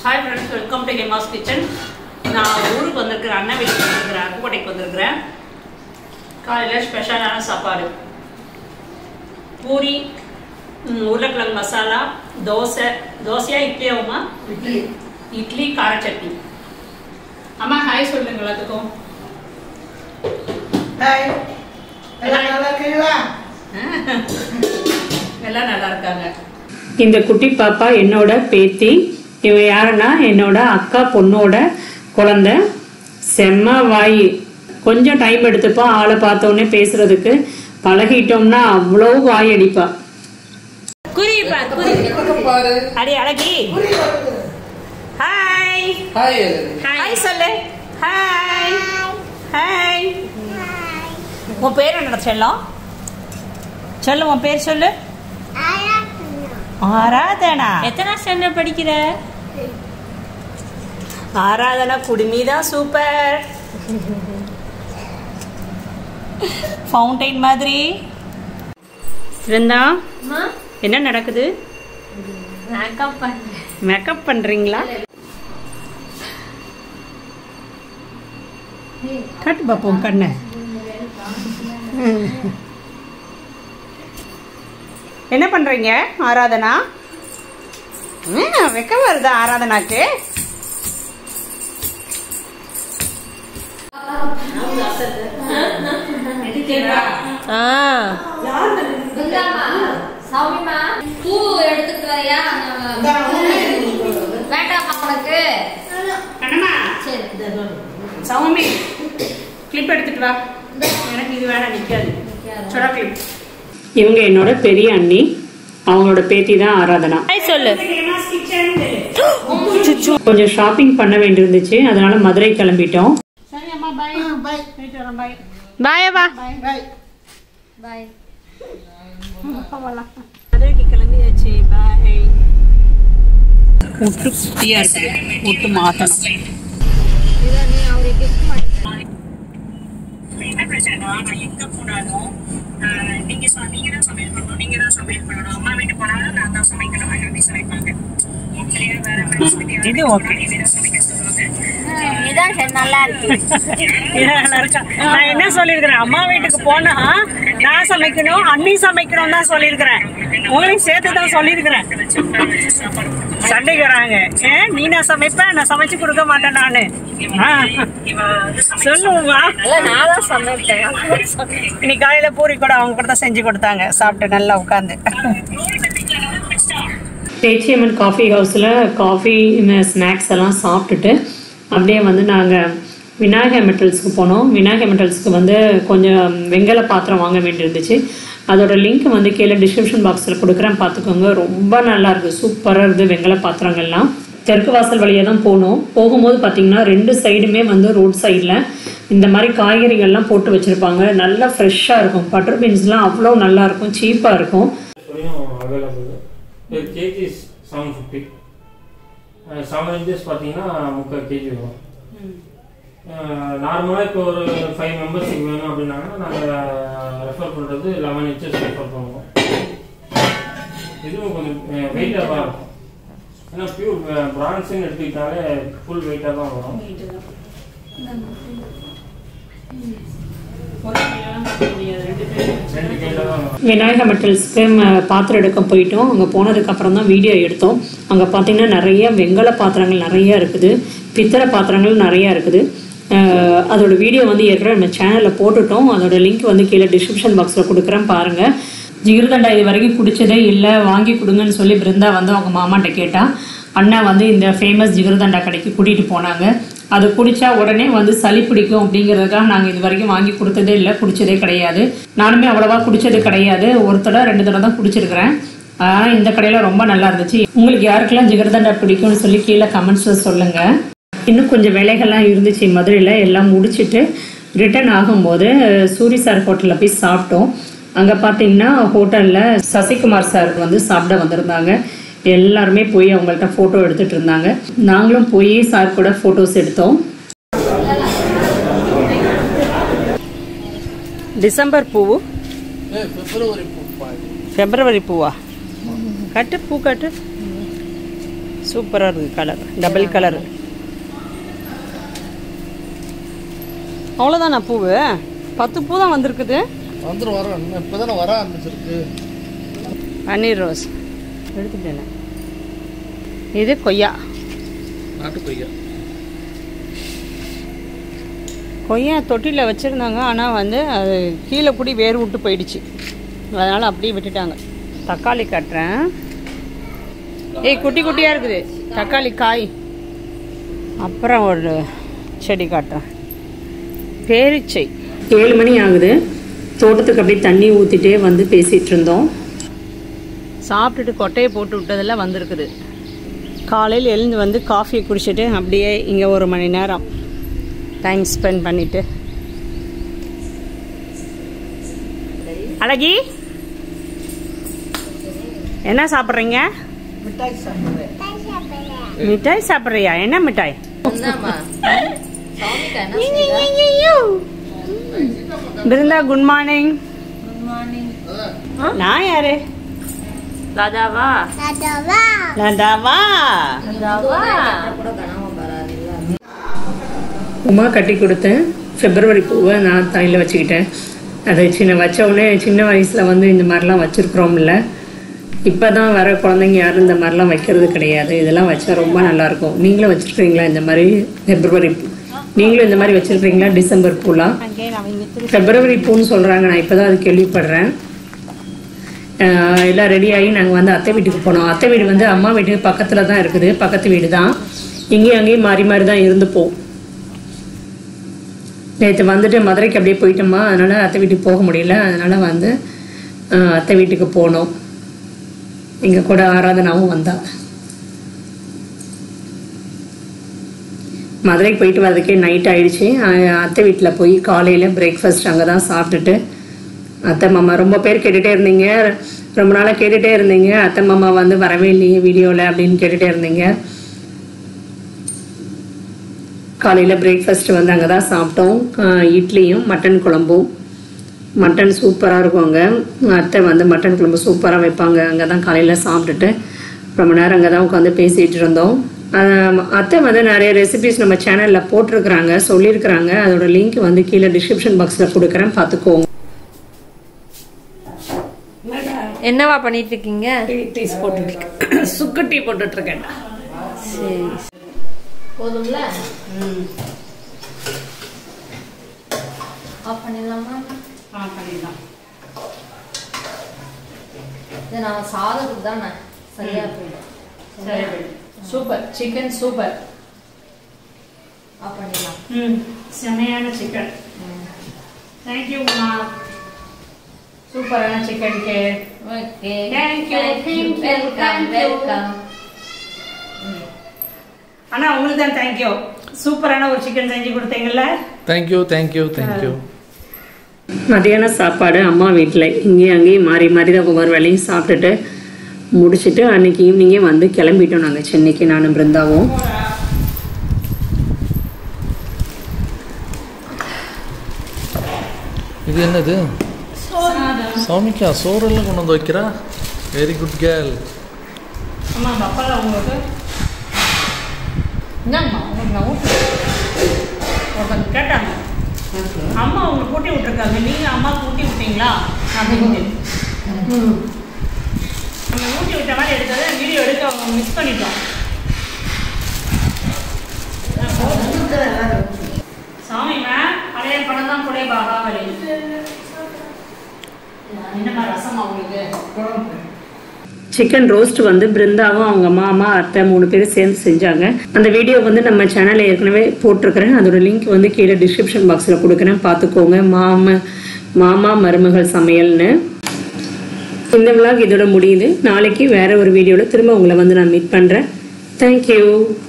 Hi friends welcome to Hema's kitchen நான் ஊருக்கு வந்திருக்கிறேன் அண்ணன் வீட்டுக்கு வந்திருக்கிறேன் அருப்புக்கோட்டைக்கு வந்திருக்கிறேன் காலையில் ஸ்பெஷலான சாப்பாடு பூரி ம், உருளைக்கிழங்கு மசாலா தோசை தோசையா இட்லியாவுமா இட்லி இட்லி கார சட்னி அம்மா ஹாய் சொல்லுங்க எல்லாத்துக்கும் ஹாய் எல்லாம் நல்லா இருக்கீங்களா எல்லாம் நல்லா இருக்காங்க இந்த குட்டி பாப்பா என்னோட பேத்தி இவ யாருன்னா என்னோட அக்கா பொண்ணோட குழந்தை செம்ம வாய் கொஞ்சம் டைம் எடுத்துப்பா ஆளை பார்த்த உடனே பேசுறதுக்கு பழகிட்டோம்னா அவ்வளோ வாய் அடிப்பா குறிப்பா குறி பக்கம் பாரு அடி அழகி புரி வருது. ஹாய் ஹாய் ஹாய் சொல்லு ஹாய் ஹாய் உன் பேர் என்ன செல்லம் சொல்லு உன் பேர் சொல்லு ஆராதனா எத்தனை ஸ்டாண்டர்ட் படிக்கிற ஆராதனா குடுமி தான் சூப்பர் ஃபவுண்டைன் மாதிரி இருந்தா என்ன நடக்குது மேக்கப் பண்றேன் மேக்கப் பண்றீங்களா கட்டு பாப்போம் கண்ணை என்ன பண்றீங்க ஆராதனா ம், வெக்கம் வருதா ஆராதனாக்கு இந்தாம்மா, சௌமிமா, பூ எடுத்துட்டு வரியா? நம்ம வேண்டாமா உனக்கு கண்ணம்மா சரி சௌமி கிளிப் எடுத்துட்டு வா எனக்கு இது வேணாம் நிக்காது சொடா கிளிப் இவங்க என்னோட பெரிய அண்ணி அவங்களோட பேத்தி தான் ஆராதனா சொல்லு கொஞ்சம் ஷாப்பிங் பண்ண வேண்டியிருந்துச்சு அதனால மதுரை கிளம்பிட்டோம் சரி அம்மா பாய் பாய் போயிட்டு வரேன் பாய் பாய் வா பாய் பாய் மதுரைக்கு கிளம்பியாச்சு பாய் முட்டு குட்டியா இருக்குது முட்டு மாத்தணும் என்ன பிரச்சனைனா நான் எங்க போனாலும் ஆஹ், நீங்க ச- நீங்க தான் சமையல் பண்ணணும் நீங்க தான் சமையல் பண்ணணும் அம்மா வீட்டு போனாலும் நான் தான் சமைக்கணும் அப்படி சமைப்பாங்க இல்லையா வேற friends வீட்டு இது ஓகே நீங்க தான் சமைக்க சொல்லுவாங்க இதான் சரி, நல்லா இருக்கு நல்லா இருக்கா நான் என்ன சொல்லியிருக்கிறேன் அம்மா வீட்டுக்கு போனா நான் சமைக்கணும் அண்ணி சமைக்கணும் தான் சொல்லியிருக்கிறேன் உங்களையும் சேர்த்து தான் சொல்லியிருக்கிறேன் சண்டைக்கிறாங்க ஏன் நீ நான் சமைப்பேன் நான் சமைச்சு கொடுக்க மாட்டேன் நானு ஆ, சொல்லுவோமா இல்ல நான் தான் சமைப்பேன் இன்னைக்கு காலையில பூரி கூட அவங்க கூட தான் செஞ்சு கொடுத்தாங்க சாப்பிட்டு நல்லா உட்காந்து பேச்சியம்மன் காஃபி ஹவுஸில் காஃபி ஸ்நாக்ஸ் எல்லாம் சாப்பிட்டுட்டு அப்படியே வந்து நாங்கள் விநாயகர் மெட்டல்ஸ்க்கு போனோம் விநாயகர் மெட்டல்ஸ்க்கு வந்து கொஞ்சம் வெங்கல பாத்திரம் வாங்க வேண்டியிருந்துச்சு அதோட லிங்க் வந்து கீழே டிஸ்கிரிப்ஷன் பாக்ஸில் கொடுக்குறேன் பார்த்துக்கோங்க ரொம்ப நல்லா இருக்குது சூப்பராக இருக்குது வெங்கல பாத்திரங்கள்லாம் தெற்கு வாசல் வழியாக தான் போனோம் போகும்போது பார்த்தீங்கன்னா ரெண்டு சைடுமே வந்து ரோட் சைடில் இந்த மாதிரி காய்கறிகள்லாம் போட்டு வச்சுருப்பாங்க நல்லா ஃப்ரெஷ்ஷாக இருக்கும் பட்டர் பீன்ஸ்லாம் அவ்வளோ நல்லா இருக்கும் சீப்பாக இருக்கும் வரையும் அவைலபிள் இது KG seven fifty seven inches பார்த்தீங்கன்னா முக்கால் கேஜி வரும் நார்மலாக இப்போ ஒரு ஃபைவ் மெம்பர்ஸுக்கு வேணும் அப்படின்னாங்கன்னா நாங்கள் ரெஃபர் பண்ணுறது லெவன் இன்ச்சஸ் ரெஃபர் பண்ணுவோம் இதுவும் கொஞ்சம் வெயிட்டாக தான் இருக்கும் ஏன்னா பியூர் பிரான்ஸ்ன்னு எடுத்துக்கிட்டாலே ஃபுல் வெயிட்டாக தான் வரும் ரெண்டு கையில் தான் வரும் விநாயகர் மெட்டல்ஸ்க்கு ம- பாத்திரம் எடுக்க போயிட்டோம் அங்கே போனதுக்கப்புறம் தான் வீடியோ எடுத்தோம் அங்கே பார்த்தீங்கன்னா நிறைய வெங்கல பாத்திரங்கள் நிறைய இருக்குது பித்தளை பாத்திரங்கள் நிறைய இருக்குது அஹ் அதோட வீடியோ வந்து ஏற்கனவே நம்ம சேனலில் போட்டுட்டோம் அதோட லிங்க் வந்து கீழே டிஸ்கிரிப்ஷன் பாக்ஸில் கொடுக்குறேன் பாருங்கள் ஜிகிர்தண்டா இது வரைக்கும் குடிச்சதே இல்லை வாங்கி கொடுங்கன்னு சொல்லி பிருந்தா வந்து அவங்க மாமாட்ட கேட்டா அண்ணா வந்து இந்த ஃபேமஸ் ஜிகிர்தண்டா கடைக்கு கூட்டிகிட்டு போனாங்க அது குடிச்சா உடனே வந்து சளி பிடிக்கும் அப்படிங்கிறதுக்காக நாங்கள் இது வரைக்கும் வாங்கி கொடுத்ததே இல்லை குடிச்சதே கிடையாது நானுமே அவ்வளோவா குடிச்சது கிடையாது ஒரு தடவை ரெண்டு தடவை தான் குடிச்சிருக்கிறேன் ஆனால் இந்த கடையில் ரொம்ப நல்லா இருந்துச்சு உங்களுக்கு யாருக்கெல்லாம் ஜிகர்தண்டா பிடிக்கும்னு சொல்லி கீழே கமெண்ட்ஸில் சொல்லுங்கள் இன்னும் கொஞ்சம் வேலைகள்லாம் இருந்துச்சு மதுரையில் எல்லாம் முடிச்சுட்டு ரிட்டர்ன் ஆகும்போது சூரி சார் ஹோட்டலில் போய் சாப்பிட்டோம் அங்கே பார்த்தீங்கன்னா ஹோட்டலில் சசிகுமார் சார் வந்து சாப்பிட வந்திருந்தாங்க எல்லாருமே போய் அவங்கள்ட்ட ஃபோட்டோ எடுத்துட்டு இருந்தாங்க நாங்களும் போய் சார் கூட ஃபோட்டோஸ் எடுத்தோம் டிசம்பர் பூவு பிப்ரவரி பூ பாய் பிப்ரவரி பூவா கட்டு பூ கட்டு சூப்பராக இருக்குது கலர் டபுள் கலர் அவ்வளோதானா பூவு பத்து பூ தான் வந்திருக்குது வந்துடும் வரோம் இப்போ தானே வர ஆரம்பிச்சிருக்கு பன்னீர் ரோஸ் எடுத்துட்டேன் இது கொய்யா நாட்டு கொய்யா கொய்யா தொட்டியில் வச்சுருந்தாங்க ஆனால் வந்து அது கீழே கூடி வேர் விட்டு போயிடுச்சு அதனால் அப்படியே விட்டுட்டாங்க தக்காளி கட்டுறேன் ஏய் குட்டி குட்டியாக இருக்குது தக்காளி காய் அப்புறம் ஒரு செடி காட்டுறேன் பேரிச்சை ஏழு மணி ஆகுது தோட்டத்துக்கு அப்படியே தண்ணி ஊற்றிட்டே வந்து பேசிகிட்டு இருந்தோம் சாப்பிட்டுட்டு கொட்டையை போட்டு விட்டதெல்லாம் வந்திருக்குது காலையில் எழுந்து வந்து காஃபியை குடிச்சிட்டு அப்படியே இங்கே ஒரு மணி நேரம் டைம் ஸ்பெண்ட் பண்ணிட்டு அழகி என்ன சாப்பிட்றீங்க மிட்டாய் சாப்பிட்றேன் மிட்டாய் சாப்பிட்றியா என்ன மிட்டாய் இந்தாம்மா. சௌமிகா என்ன செய்றா? Brinda good morning Good morning. நான் யாரு ராஜாவா லதாவா ராஜாவா கூட கனவு வராதுல்ல உமா கட்டி கொடுத்தேன் பிப்ரவரி பூவை நான் தலையில் வச்சுக்கிட்டேன் அதை சின்ன வச்ச உடனே சின்ன வயசில் வந்து இந்த மாதிரிலாம் வச்சுருக்குறோம்ல இப்போ தான் வர குழந்தைங்க யாரும் இந்த மாதிரிலாம் வைக்கிறது கிடையாது இதெல்லாம் வச்சா ரொம்ப நல்லாயிருக்கும் நீங்களும் வச்சுருக்கீங்களா இந்த மாதிரி பிப்ரவரி பூ நீங்களும் இந்த மாதிரி வச்சுருக்கீங்களா டிசம்பர் பூலாம் பிப்ரவரி பூன்னு சொல்கிறாங்க நான் இப்போ தான் அது கேள்விப்படுறேன் ஆஹ் எல்லாம் ரெடி ஆகி நாங்கள் வந்து அத்தை வீட்டுக்கு போனோம் அத்தை வீடு வந்து அம்மா வீட்டுக்கு பக்கத்தில் தான் இருக்குது பக்கத்து வீடு தான் இங்கேயும் அங்கேயும் மாறி மாறி தான் இருந்துப்போம் நேற்று வந்துட்டு மதுரைக்கு அப்படியே போயிட்டோமா அதனால் அத்தை வீட்டுக்கு போக முடியல அதனால் வந்து ஆஹ் அத்தை வீட்டுக்கு போனோம் இங்கே கூட ஆராதனாவும் வந்தா மதுரைக்கு போயிட்டு வரதுக்கே நைட் ஆயிடுச்சு ஆஹ் அத்தை வீட்டில் போய் காலையில் பிரேக்ஃபாஸ்ட் அங்கே தான் சாப்பிட்டுட்டு அத்தை மாமா ரொம்ப பேர் கேட்டுகிட்டே இருந்தீங்க ரொம்ப நாளாக கேட்டுகிட்டே இருந்தீங்க அத்தை மாமா வந்து வரவே இல்லையே வீடியோவில் அப்படின்னு கேட்டுகிட்டே இருந்தீங்க காலையில் பிரேக்ஃபாஸ்ட் வந்து அங்கே தான் சாப்பிட்டோம் ஆஹ் இட்லியும் மட்டன் குழம்பும் மட்டன் சூப்பராக இருக்கும் அங்கே அத்தை வந்து மட்டன் குழம்பு சூப்பராக வைப்பாங்க அங்கே தான் காலையில் சாப்பிட்டுட்டு ரொம்ப நேரம் அங்கே தான் உட்காந்து பேசிகிட்டு இருந்தோம் ஆஹ் அத்தை வந்து நிறைய ரெசிபிஸ் நம்ம சேனலில் போட்டிருக்கிறாங்க சொல்லியிருக்கிறாங்க அதோட லிங்க் வந்து கீழே டிஸ்கிரிப்ஷன் பாக்ஸில் கொடுக்குறேன் பார்த்துக்கோங்க என்னவா பண்ணிட்டு இருக்கீங்க டீஸ் போட்டுட்ருக்கேன் சுக்கு டீ போட்டுட்ருக்கேன் சரி போதும்ல ஆஃப் பண்ணிடலாமா இது நான் சாதத்துக்கு தானே சரியா போயிடும் சூப்பர் சிக்கன் சூப்பர் ஆஃப் பண்ணிடலாம் ம் செமையான சிக்கன் தேங்க்யூம்மா சூப்பரான சிக்கன் கே okay Thank you, thank you, welcome thank you. Welcome அண்ணா உங்களுக்கு தான் தேங்க்யூ சூப்பரான ஒரு சிக்கன் செஞ்சு கொடுத்தீங்கல்ல தேங்க்யூ தேங்க்யூ தேங்க்யூ மதியான சாப்பாடு அம்மா வீட்டில் இங்கேயும் அங்கேயும் மாறி மாறி தான் ஒவ்வொரு வேலையும் சாப்பிட்டுட்டு முடிச்சுட்டு அன்னைக்கு ஈவினிங்கே வந்து கிளம்பிட்டோம் நாங்கள் சென்னைக்கு நானும் பிருந்தாவும் இது என்னது சௌமிகா சோறெல்லாம் கொண்டு வந்து வைக்கிறா வெரி குட் கேர்ள் அம்மா பப்பால உங்களுக்கு இந்தாங்கம்மா உங்களுக்கு நான் ஊட்டுறேன் ஒருத்தங்க கேட்டாங்க அம்மா உங்களுக்கு கூட்டி விட்டுருக்காங்க நீங்கள் அம்மா கூட்டி விட்டீங்களா அப்படின்னு நம்ம ஊட்டி விட்ட மாதிரி எடுத்தது வீடியோ எடுக்க மிஸ் பண்ணிட்டோம் சாமிமா பழைய படம் தான் புடைய பாகாவலி என்னம்மா ரசமா உங்களுக்கு சிக்கன் ரோஸ்ட் வந்து பிருந்தாவும் அவங்க மாமா அத்தை மூணு பேரும் சேர்ந்து செஞ்சாங்க அந்த வீடியோ வந்து நம்ம சேனலில் ஏற்கனவே போட்டிருக்கிறேன் அதோட லிங்க் வந்து கீழே டிஸ்கிரிப்ஷன் பாக்ஸில் கொடுக்குறேன் பார்த்துக்கோங்க மாமா மாமா மருமகள் சமையல்னு இந்த விளாக் இதோட முடியுது நாளைக்கு வேற ஒரு வீடியோவில் திரும்ப உங்களை வந்து நான் மீட் பண்ணுறேன் தேங்க்யூ